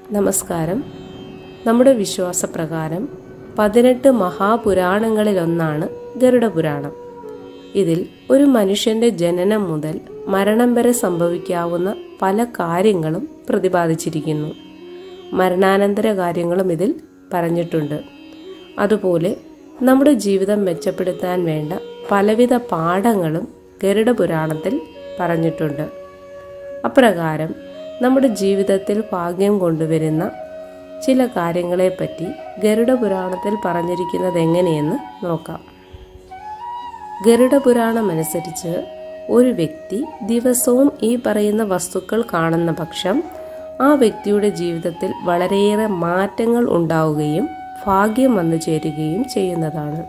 നമസ്കാരം നമ്മുടെ വിശ്വാസപ്രകാരം പതിനെട്ട് മഹാപുരാണങ്ങളിലൊന്നാണ് ഗരുഡപുരാണം ഇതിൽ ഒരു മനുഷ്യന്റെ ജനനം മുതൽ മരണം വരെ സംഭവിക്കാവുന്ന പല കാര്യങ്ങളും പ്രതിപാദിച്ചിരിക്കുന്നു മരണാനന്തര കാര്യങ്ങളും ഇതിൽ പറഞ്ഞിട്ടുണ്ട് അതുപോലെ നമ്മുടെ ജീവിതം മെച്ചപ്പെടുത്താൻ വേണ്ട പലവിധ പാഠങ്ങളും ഗരുഡപുരാണത്തിൽ പറഞ്ഞിട്ടുണ്ട് അപ്രകാരം നമ്മുടെ ജീവിതത്തിൽ ഭാഗ്യം കൊണ്ടുവരുന്ന ചില കാര്യങ്ങളെപ്പറ്റി ഗരുഡപുരാണത്തിൽ പറഞ്ഞിരിക്കുന്നത് എങ്ങനെയെന്ന് നോക്കാം ഗരുഡപുരാണം അനുസരിച്ച് ഒരു വ്യക്തി ദിവസവും ഈ പറയുന്ന വസ്തുക്കൾ കാണുന്ന പക്ഷം ആ വ്യക്തിയുടെ ജീവിതത്തിൽ വളരെയേറെ മാറ്റങ്ങൾ ഉണ്ടാവുകയും ഭാഗ്യം വന്നു ചേരുകയും ചെയ്യുന്നതാണ്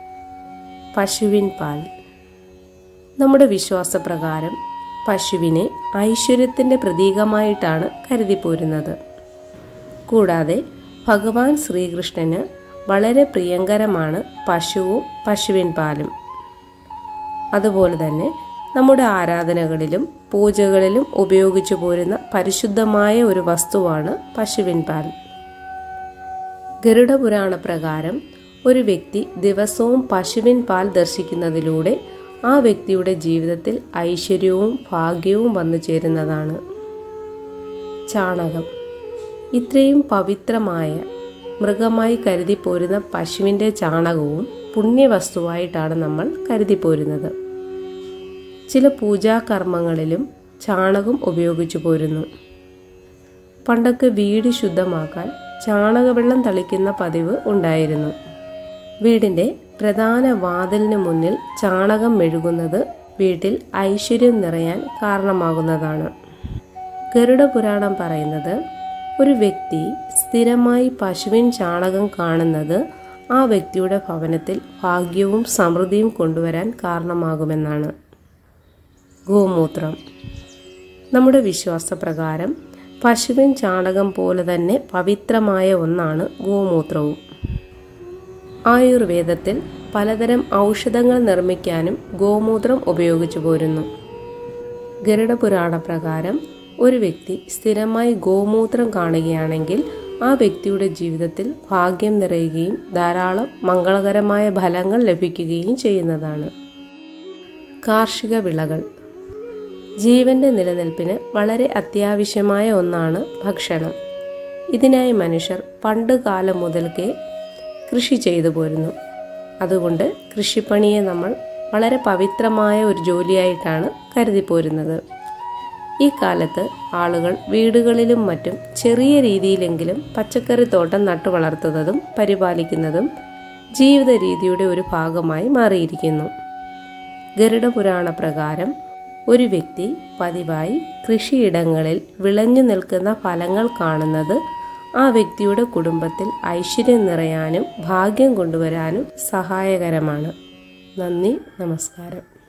പശുവിൻ പാൽ നമ്മുടെ വിശ്വാസപ്രകാരം പശുവിനെ ഐശ്വര്യത്തിന്റെ പ്രതീകമായിട്ടാണ് കരുതിപ്പോരുന്നത് കൂടാതെ ഭഗവാൻ ശ്രീകൃഷ്ണന് വളരെ പ്രിയങ്കരമാണ് പശുവും പശുവിൻ പാലും അതുപോലെ തന്നെ നമ്മുടെ ആരാധനകളിലും പൂജകളിലും ഉപയോഗിച്ചു പോരുന്ന പരിശുദ്ധമായ ഒരു വസ്തുവാണ് പശുവിൻ പാൽ ഗരുഡപുരാണ പ്രകാരം ഒരു വ്യക്തി ദിവസവും പശുവിൻ പാൽ ദർശിക്കുന്നതിലൂടെ ആ വ്യക്തിയുടെ ജീവിതത്തിൽ ഐശ്വര്യവും ഭാഗ്യവും വന്നു ചേരുന്നതാണ് ചാണകം ഇത്രയും പവിത്രമായ മൃഗമായി കരുതിപ്പോരുന്ന പശുവിൻ്റെ ചാണകവും പുണ്യവസ്തുവായിട്ടാണ് നമ്മൾ കരുതിപ്പോരുന്നത് ചില പൂജാകർമ്മങ്ങളിലും ചാണകം ഉപയോഗിച്ചു പോരുന്നു പണ്ടൊക്കെ വീട് ശുദ്ധമാക്കാൻ ചാണകവെള്ളം തളിക്കുന്ന പതിവ് ഉണ്ടായിരുന്നു വീടിന്റെ പ്രധാന വാതിലിന് മുന്നിൽ ചാണകം മെഴുകുന്നത് വീട്ടിൽ ഐശ്വര്യം നിറയാൻ കാരണമാകുന്നതാണ് ഗരുഡ പുരാണം പറയുന്നത് ഒരു വ്യക്തി സ്ഥിരമായി പശുവിൻ ചാണകം കാണുന്നത് ആ വ്യക്തിയുടെ ഭവനത്തിൽ ഭാഗ്യവും സമൃദ്ധിയും കൊണ്ടുവരാൻ കാരണമാകുമെന്നാണ് ഗോമൂത്രം നമ്മുടെ വിശ്വാസപ്രകാരം പശുവിൻ ചാണകം പോലെ തന്നെ പവിത്രമായ ഒന്നാണ് ഗോമൂത്രവും ആയുർവേദത്തിൽ പലതരം ഔഷധങ്ങൾ നിർമ്മിക്കാനും ഗോമൂത്രം ഉപയോഗിച്ചു പോരുന്നു ഗരുഡപുരാണ പ്രകാരം ഒരു വ്യക്തി സ്ഥിരമായി ഗോമൂത്രം കാണുകയാണെങ്കിൽ ആ വ്യക്തിയുടെ ജീവിതത്തിൽ ഭാഗ്യം നിറയുകയും ധാരാളം മംഗളകരമായ ഫലങ്ങൾ ലഭിക്കുകയും ചെയ്യുന്നതാണ് കാർഷിക വിളകൾ ജീവന്റെ നിലനിൽപ്പിന് വളരെ അത്യാവശ്യമായ ഒന്നാണ് ഭക്ഷണം ഇതിനായി മനുഷ്യർ പണ്ട് കാലം മുതൽക്കേ കൃഷി ചെയ്തു പോരുന്നു അതുകൊണ്ട് കൃഷിപ്പണിയെ നമ്മൾ വളരെ പവിത്രമായ ഒരു ജോലിയായിട്ടാണ് കരുതിപ്പോരുന്നത് ഈ കാലത്ത് ആളുകൾ വീടുകളിലും മറ്റും ചെറിയ രീതിയിലെങ്കിലും പച്ചക്കറി തോട്ടം നട്ടു വളർത്തുന്നതും പരിപാലിക്കുന്നതും ജീവിത രീതിയുടെ ഒരു ഭാഗമായി മാറിയിരിക്കുന്നു ഗരുഡപുരാണ പ്രകാരം ഒരു വ്യക്തി പതിവായി കൃഷിയിടങ്ങളിൽ വിളഞ്ഞു നിൽക്കുന്ന ഫലങ്ങൾ കാണുന്നത് ആ വ്യക്തിയുടെ കുടുംബത്തിൽ ഐശ്വര്യം നിറയാനും ഭാഗ്യം കൊണ്ടുവരാനും സഹായകരമാണ് നന്ദി നമസ്കാരം